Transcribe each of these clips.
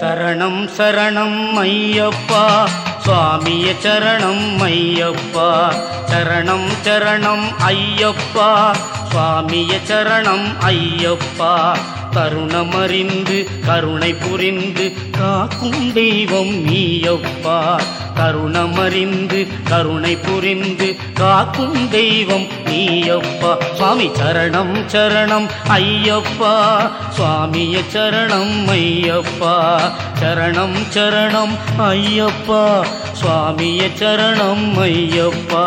சரணம் சரணம் ஐயப்பா சுவாமிய சரணம் ஐயப்பா சரணம் சரணம் ஐயப்பா சுவாமிய சரணம் ஐயப்பா கருணமறிந்து கருணை புரிந்து காக்கும் தெய்வம் நீயப்பா கருணமறிந்து கருணை புரிந்து காக்கும் தெய்வம் நீயப்பா சுவாமி சரணம் சரணம் ஐயப்பா சுவாமிய சரணம் ஐயப்பா சரணம் சரணம் ஐயப்பா சுவாமிய சரணம் ஐயப்பா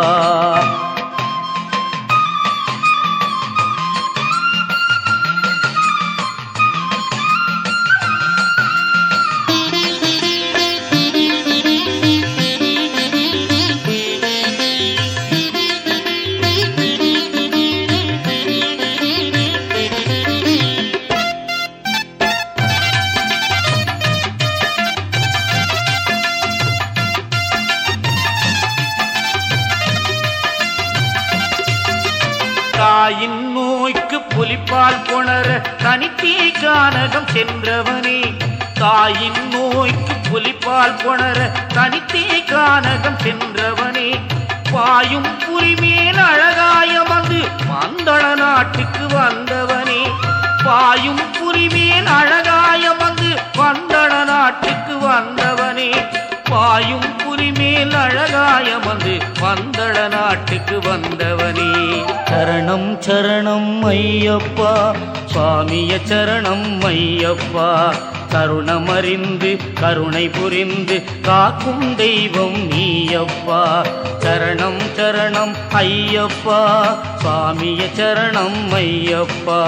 தாயின் நோய்க்கு புலிப்பால் புணர தனித்தே கானகம் சென்றவனே தாயின் நோய்க்கு புலிப்பால் புணர தனித்தே கானகம் சென்றவனே பாயும் புரிமேல் அழகாய வந்து மந்தள நாட்டுக்கு வந்தவனே பாயும் புரிமேல் அழகாய வந்து வந்தள நாட்டுக்கு வந்தவனே பாயும் புரிமேல் அழகாய வந்து வந்தள நாட்டுக்கு வந்தவனே சரணம் சரணம் ஐயப்பா சுவாமிய சரணம் ஐயப்பா கருணமறிந்து கருணை புரிந்து காக்கும் தெய்வம் நீயப்பா சரணம் சரணம் ஐயப்பா சுவாமிய சரணம் ஐயப்பா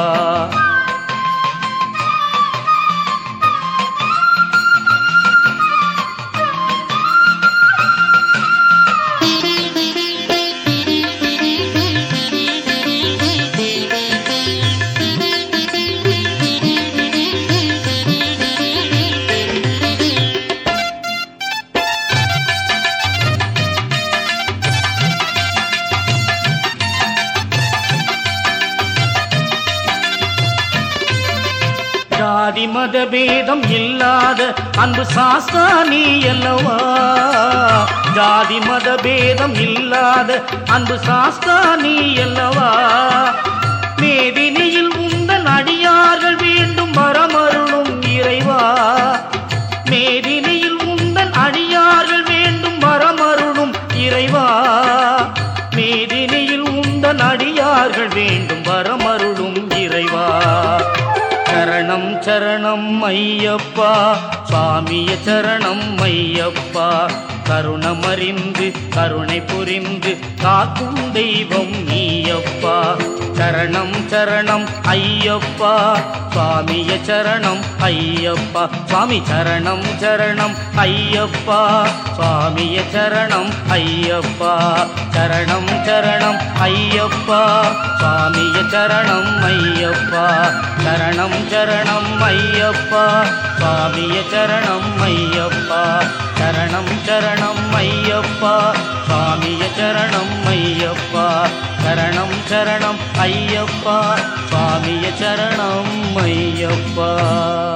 ஜாதி மத பேதம் இல்லாத அன்பு சாஸ்தா நீ அல்லவா ஜாதி மத பேதம் இல்லாத அன்பு சாஸ்தா நீ அல்லவா மேதினியில் உந்தன் அடியார்கள் வேண்டும் வரமருளும் இறைவா மேதினியில் உந்தன் அடியார்கள் வேண்டும் வரமருளும் இறைவா மேதினியில் உந்தன் அடியார்கள் வேண்டும் வரமருளும் இறைவா சரணம் சரணம் ஐயப்பா சுவாமிய சரணம் ஐயப்பா கருணமறிந்து கருணை புரிந்து காக்கும் தெய்வம் நீயப்பா சரணம் சரணம் ஐயப்பா சுவாமிய சரணம் ஐயப்பா சுவாமி சரணம் சரணம் ஐயப்பா சுவாமிய சரணம் ஐயப்பா சரணம் சரணம் ஐயப்பா சுவாமிய சரணம் ஐயப்பா சரணம் சரணம் ஐயப்பா சுவாமிய சரணம் ஐயப்பா சரணம் சரணம் ஐயப்பா சுவாமிய சரணம் ஐயப்பா சரணம் சரணம் ஐயப்பா சுவாமிய சரணம் ஐயப்பா